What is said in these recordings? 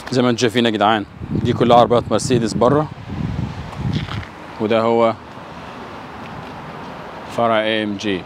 زي ما انتم شايفين يا جدعان دي كلها عربيات مرسيدس بره وده هو فرع اي ام جي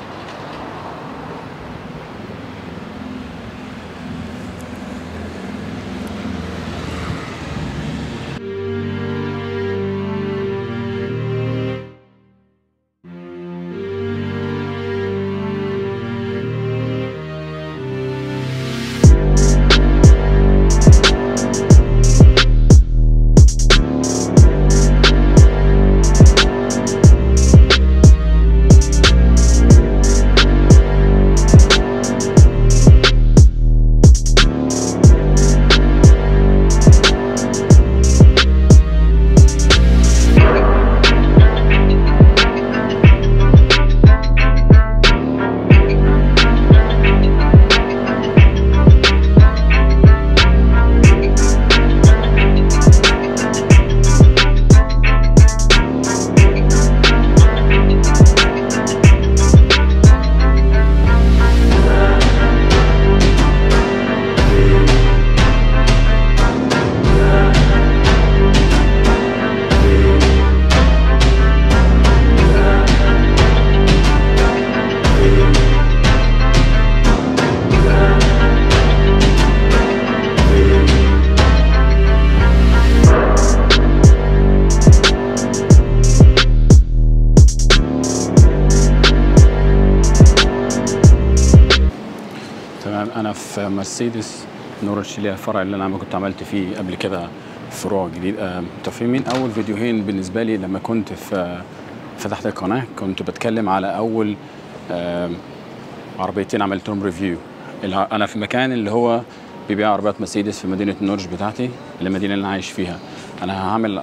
تمام انا في مرسيدس نور الشيلية الفرع اللي انا كنت عملت فيه قبل كده فروع جديد آه، انتوا فاهمين اول فيديوهين بالنسبه لي لما كنت في فتحت القناه كنت بتكلم على اول آم، عربيتين عملت لهم ريفيو الع- انا في مكان اللي هو بيبيع عربيات مرسيدس في مدينه نورج بتاعتي المدينه اللي انا عايش فيها انا هعمل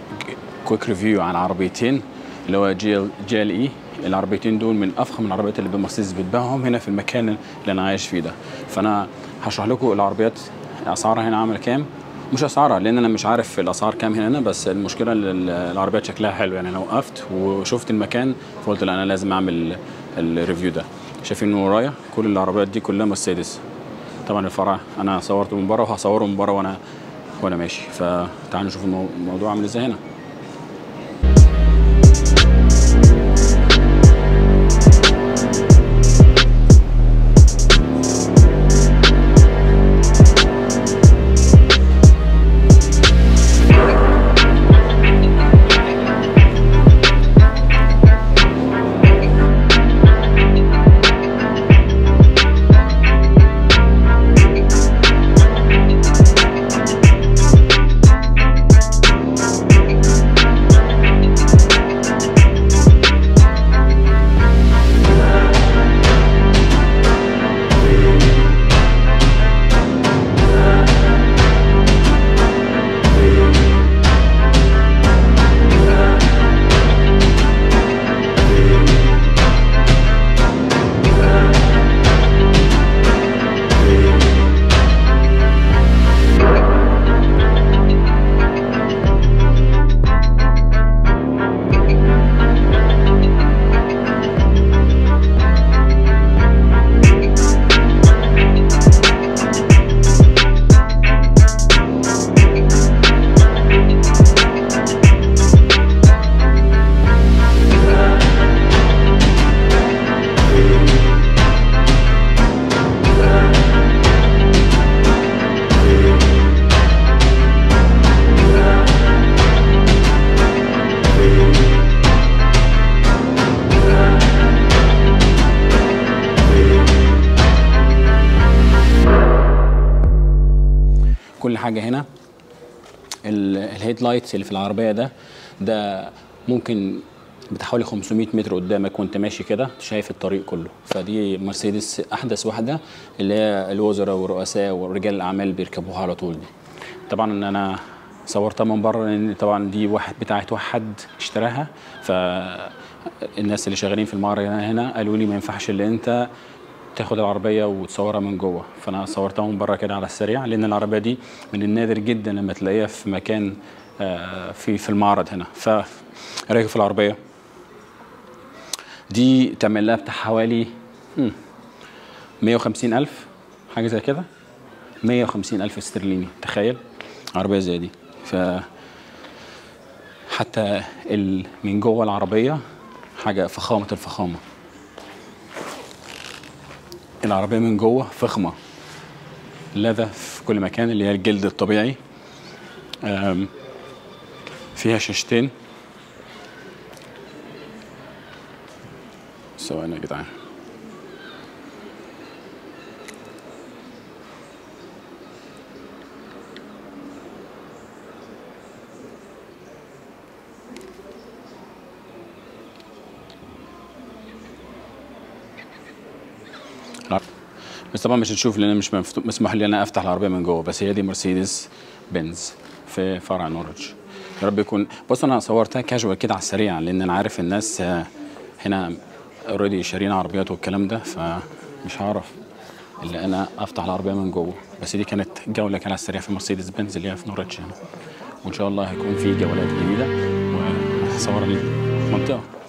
كويك ريفيو عن عربيتين اللي هو جي ال جي ال اي العربيتين دول من افخم العربيات اللي مرسيدس بتبيعهم هنا في المكان اللي انا عايش فيه ده فانا هشرح لكم العربيات اسعارها هنا عامله كام مش اسعارها لان انا مش عارف الاسعار كام هنا بس المشكله ان ال- العربيات شكلها حلو يعني انا وقفت وشفت المكان فقلت لا انا لازم اعمل الريفيو ده شايفين من ورايا كل العربيات دي كلها مرسيدس طبعا الفرع انا صورته من بره وهصوره من بره وانا وانا ماشي فتعالوا نشوف المو- الموضوع عامل ازاي هنا كل حاجه هنا ال- الهيد لايتس اللي في العربيه ده ده ممكن بتاع حوالي 500 متر قدامك وانت ماشي كده شايف الطريق كله فدي مرسيدس احدث واحده اللي هي الوزراء والرؤساء ورجال الاعمال بيركبوها على طول دي طبعا انا صورتها من بره لان طبعا دي واحد بتاعت واحد اشتراها فالناس اللي شغالين في المعرض هنا قالوا لي ما ينفعش اللي انت تاخد العربيه وتصورها من جوه فانا صورتها من بره كده على السريع لان العربيه دي من النادر جدا لما تلاقيها في مكان آه، في في المعرض هنا ف راكب في العربيه دي تعمل لها بتاع حوالي مم، 150 ألف حاجة زي كده 150 ألف استرليني تخيل عربية زي دي ف حتى ال... من جوه العربية حاجة فخامة الفخامة العربية من جوه فخمة لذة في كل مكان اللي هي الجلد الطبيعي أم، فيها شاشتين ثواني يا جدعان بس طبعا مش هتشوف لان مش مفتو- مسموح لي انا افتح العربيه من جوه بس هي دي مرسيدس بنز في فرع نورج يا رب يكون بص انا صورتها كاجوال كده على السريع لان انا عارف الناس آه، هنا اوريدي شارين عربيات والكلام ده فمش هعرف الا انا افتح العربيه من جوه بس دي كانت جوله كده على السريع في مرسيدس بنز اللي هي في نورج هنا وان شاء الله هيكون في جولات جديده وهصور المنطقه